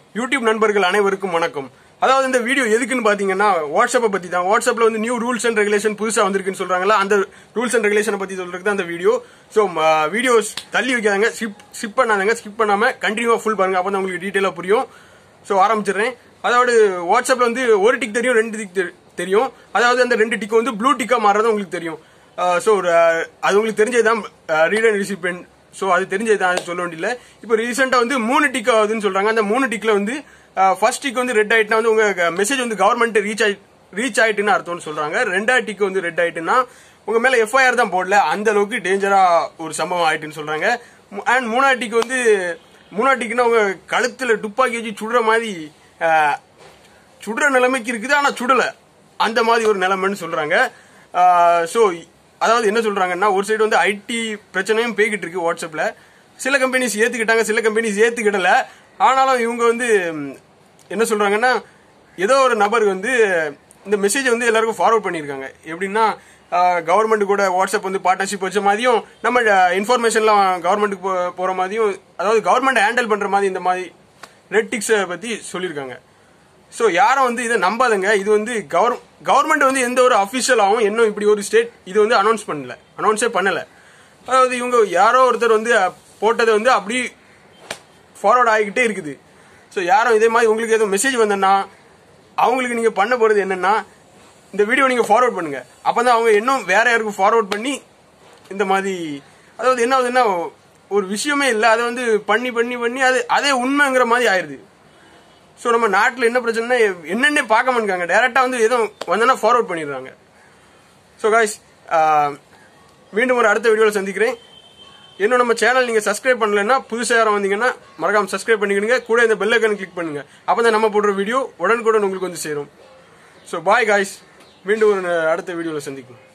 YouTube நண்பர்கள் அனைவருக்கும் வணக்கம் அதாவது இந்த வீடியோ எதுக்குன்னு பாத்தீங்கன்னா வாட்ஸ்அப்பை பத்தி தான் வாட்ஸ்அப்ல வந்து நியூ ரூல்ஸ் அண்ட் ரெகுலேஷன் புதுசா வந்திருக்குன்னு சொல்றாங்களா அந்த ரூல்ஸ் அண்ட் ரெகுலேஷனை பத்தி சொல்றது தான் அந்த வீடியோ ஸோ வீடியோஸ் தள்ளி வைக்காதங்க ஸ்கிப் ஸ்கிப் பண்ணாதங்க ஸ்கிப் பண்ணாம கண்டினியூவா ஃபுல் பாருங்க அப்போ தான் உங்களுக்கு டீட்டெயிலா புரியும் ஸோ ஆரம்பிச்சிடுறேன் அதாவது வாட்ஸ்அப்ல வந்து ஒரு டிக் தெரியும் ரெண்டு டிக் தெரியும் அதாவது அந்த ரெண்டு டிக் வந்து ப்ளூ டிக்கா மாறுறது உங்களுக்கு தெரியும் ஸோ அது உங்களுக்கு தெரிஞ்சதுதான் ரீட் அண்ட் ரிசிபென்ட் ஸோ அது தெரிஞ்சது தான் சொல்ல வேண்டியல இப்போ ரீசெண்டாக வந்து மூணு டிக் ஆகுதுன்னு சொல்றாங்க அந்த மூணு டிக்ல வந்து ஃபர்ஸ்ட் டிக் வந்து ரெட் ஆயிட்டுனா வந்து உங்க மெசேஜ் வந்து கவர்மெண்ட் ரீச் ஆயி ரீச் ஆயிட்டுன்னு அர்த்தம்னு சொல்றாங்க ரெண்டாவது டிக் வந்து ரெட் ஆயிட்டுன்னா உங்க மேல எஃப்ஐஆர் தான் போடல அந்த அளவுக்கு டேஞ்சரா ஒரு சம்பவம் ஆயிட்டுன்னு சொல்றாங்க அண்ட் மூணாவது டிக் வந்து மூணாவது டிக்னா உங்க கழுத்துல துப்பாக்கி வச்சு சுடுற மாதிரி அஹ், சுடுற நிலைமைக்கு இருக்குது ஆனா சுடல அந்த மாதிரி ஒரு நிலைமைன்னு சொல்றாங்க ஸோ அதாவது என்ன சொல்றாங்கன்னா ஒரு சைடு வந்து ஐடி பிரச்சனையும் பேய்கிட்டு இருக்கு வாட்ஸ்அப்ல சில கம்பெனிஸ் ஏத்துக்கிட்டாங்க சில கம்பெனிஸ் ஏத்துக்கிடல ஆனாலும் இவங்க வந்து ம், என்ன சொல்றாங்கன்னா ஏதோ ஒரு நபர் வந்து இந்த மெசேஜை வந்து எல்லாருக்கும் ஃபார்வர்ட் பண்ணியிருக்காங்க எப்படின்னா கவர்மெண்ட் கூட வாட்ஸ்அப் வந்து பார்ட்னர்ஷிப் வச்ச மாதிரியும் நம்ம இன்ஃபர்மேஷன்லாம் கவர்மெண்ட்டுக்கு போ- போற மாதிரியும் அதாவது கவர்மெண்ட் ஹேண்டில் பண்ற மாதிரி இந்த மாதிரி ரெட் டிக்ஸை பத்தி சொல்லியிருக்காங்க ஸோ யாரும் வந்து இதை நம்பாதுங்க இது வந்து கவர் கவர்மெண்ட் வந்து எந்த ஒரு அஃபிஷியலாகவும் இன்னும் இப்படி ஒரு ஸ்டேட் இது வந்து அனௌன்ஸ் பண்ணல அனௌன்ஸே பண்ணல அதாவது இவங்க யாரோ ஒருத்தர் வந்து அஹ், போட்டதை வந்து அப்படி ஃபார்வர்ட் ஆகிக்கிட்டே இருக்குது ஸோ யாரும் இதே மாதிரி உங்களுக்கு எதுவும் மெசேஜ் வந்தேன்னா அவங்களுக்கு நீங்கள் பண்ண போகிறது என்னன்னா இந்த வீடியோ நீங்கள் ஃபார்வர்ட் பண்ணுங்க அப்போ தான் அவங்க இன்னும் வேற யாருக்கும் ஃபார்வர்ட் பண்ணி இந்த மாதிரி அதாவது என்ன ஆகுதுன்னா ஒரு விஷயமே இல்லை அதை வந்து பண்ணி பண்ணி பண்ணி அது அதே உண்மைங்கிற மாதிரி ஆயிடுது ஸோ நம்ம நாட்டில் என்ன பிரச்சனைனா என்னென்ன பார்க்க மாட்டாங்க டேரெக்டாக வந்து எதுவும் வந்தோன்னா ஃபார்வர்ட் பண்ணிடுறாங்க ஸோ காய்ஸ் மீண்டும் ஒரு அடுத்த வீடியோவில் சந்திக்கிறேன் இன்னும் நம்ம சேனல் நீங்கள் சப்ஸ்கிரைப் பண்ணலைன்னா புதுசாக யாரும் வந்தீங்கன்னா மறக்காம சப்ஸ்கிரைப் பண்ணிக்கிடுங்க கூட இந்த பெல் ஐக்கன் கிளிக் பண்ணுங்க அப்போ தான் நம்ம போடுற வீடியோ உடனுக்குடன் உங்களுக்கு வந்து சேரும் ஸோ பாய் காய்ஸ் மீண்டும் ஒரு அடுத்த வீடியோவில் சந்திக்கும்